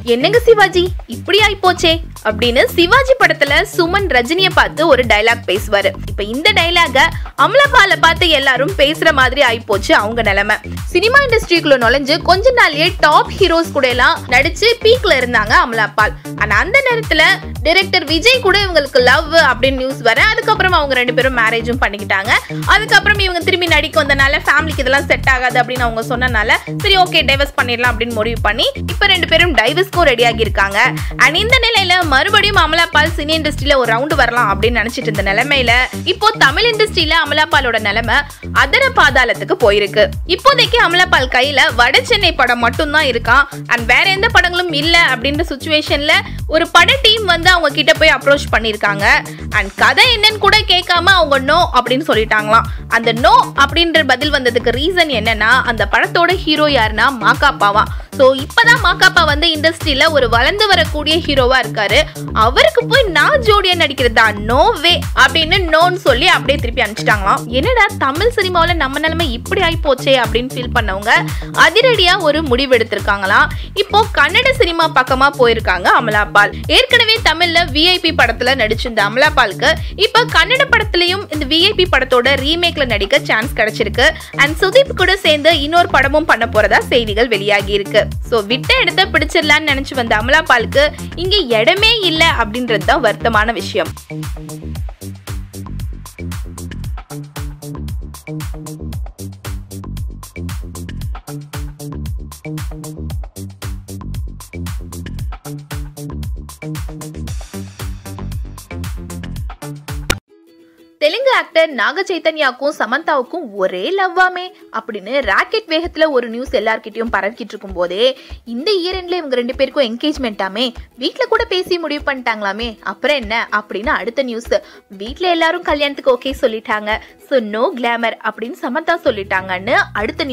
என்னங்க சிவாஜி இப்படி ஆயிப்போச்சே அப்படின்னு சிவாஜி படத்துல சுமன் ரஜினிய பார்த்து ஒரு டைலாக் பேசுவாரு இப்ப இந்த டைலாக அமலாபால பார்த்து எல்லாரும் பேசுற மாதிரி ஆயிப்போச்சு அவங்க நிலைமை சினிமா இண்டஸ்ட்ரிக்குள்ள நுழைஞ்சு கொஞ்ச நாள்லயே டாப் ஹீரோஸ் கூட எல்லாம் நடிச்சு பீக்ல இருந்தாங்க அமலாபால் ஆனா அந்த நேரத்துல டைரக்டர் விஜய் கூட இவங்களுக்கு லவ் அப்படின்னு நியூஸ் வர அதுக்கப்புறம் அவங்க ரெண்டு பேரும் மேரேஜும் பண்ணிக்கிட்டாங்க அதுக்கப்புறம் இவங்க திரும்பி நடிக்க வந்தனால ஃபேமிலிக்கு இதெல்லாம் செட் ஆகாது அப்படின்னு அவங்க சொன்னனால சரி ஓகே டைவர்ஸ் பண்ணிடலாம் அப்படின்னு முடிவு பண்ணி இப்போ ரெண்டு பேரும் டைவர்ஸ்க்கும் ரெடி ஆகியிருக்காங்க அண்ட் இந்த நிலையில மறுபடியும் அமலாபால் சினி இண்டஸ்ட்ரியில ஒரு ரவுண்டு வரலாம் அப்படின்னு நினைச்சிட்டு இருந்த நிலைமையில இப்போ தமிழ் இண்டஸ்ட்ரியில அமலாபாலோட நிலைமை அதர பாதாளத்துக்கு போயிருக்கு இப்போதைக்கு அமலாபால் கையில வட சென்னை படம் மட்டும்தான் இருக்கான் அண்ட் வேற எந்த படங்களும் இல்ல அப்படின்ற சுச்சுவேஷன்ல ஒரு பட டீம் வந்து அவங்க கிட்ட போய் அப்ரோச் பண்ணிருக்காங்க அண்ட் கதை என்னன்னு கூட கேட்காம அவங்க நோ அப்படின்னு சொல்லிட்டாங்களாம் அந்த நோ அப்படின்ற பதில் வந்ததுக்கு ரீசன் என்னன்னா அந்த படத்தோட ஹீரோ யாருன்னா மாக்காப்பாவா ஸோ இப்பதான் மாக்காப்பா வந்து இண்டஸ்ட்ரியில ஒரு வளர்ந்து வரக்கூடிய ஹீரோவா இருக்காரு அவருக்கு போய் நான் ஜோடியா நடிக்கிறதா நோ வே அப்படின்னு நோன்னு சொல்லி அப்படியே திருப்பி அனுப்பிச்சிட்டாங்களாம் என்னடா தமிழ் சினிமாவுல நம்ம நிலைமை இப்படி ஆகி போச்சே அப்படின்னு ஃபீல் பண்ணவங்க அதிரடியா ஒரு முடிவு எடுத்திருக்காங்களாம் இப்போ கன்னட சினிமா பக்கமா போயிருக்காங்க அமலாபால் ஏற்கனவே தமிழ்ல விஐபி படத்துல நடிச்சிருந்த அமலாபாலுக்கு இப்போ கன்னட படத்துலயும் இந்த விஐபி படத்தோட ரீமேக்ல நடிக்க சான்ஸ் கிடைச்சிருக்கு அண்ட் சுதீப் கூட சேர்ந்து இன்னொரு படமும் பண்ண போறதா செய்திகள் வெளியாகி இருக்கு ஸோ விட்ட இடத்த பிடிச்சிடலான்னு நினைச்சு வந்த அமலாபாலுக்கு இங்க இடமே இல்லை அப்படின்றது தான் வருத்தமான விஷயம் தெலுங்கு ஆக்டர் நாக சைத்தன்யாவுக்கும் சமந்தாவுக்கும் ஒரே லவ்வாமே அப்படின்னு ராக்கெட் வேகத்துல ஒரு நியூஸ் எல்லார்கிட்டயும் பரவிக்கிட்டு இருக்கும் போதே இந்த இயரண்ட்ல இவங்க ரெண்டு பேருக்கும் என்கேஜ்மெண்ட்டாமே வீட்ல கூட பேசி முடிவு பண்ணிட்டாங்களாமே அப்புறம் என்ன அப்படின்னு அடுத்த நியூஸ் வீட்ல எல்லாரும் கல்யாணத்துக்கு ஓகே சொல்லிட்டாங்க ஸோ நோ கிளாமர் அப்படின்னு சமந்தா சொல்லிட்டாங்கன்னு அடுத்த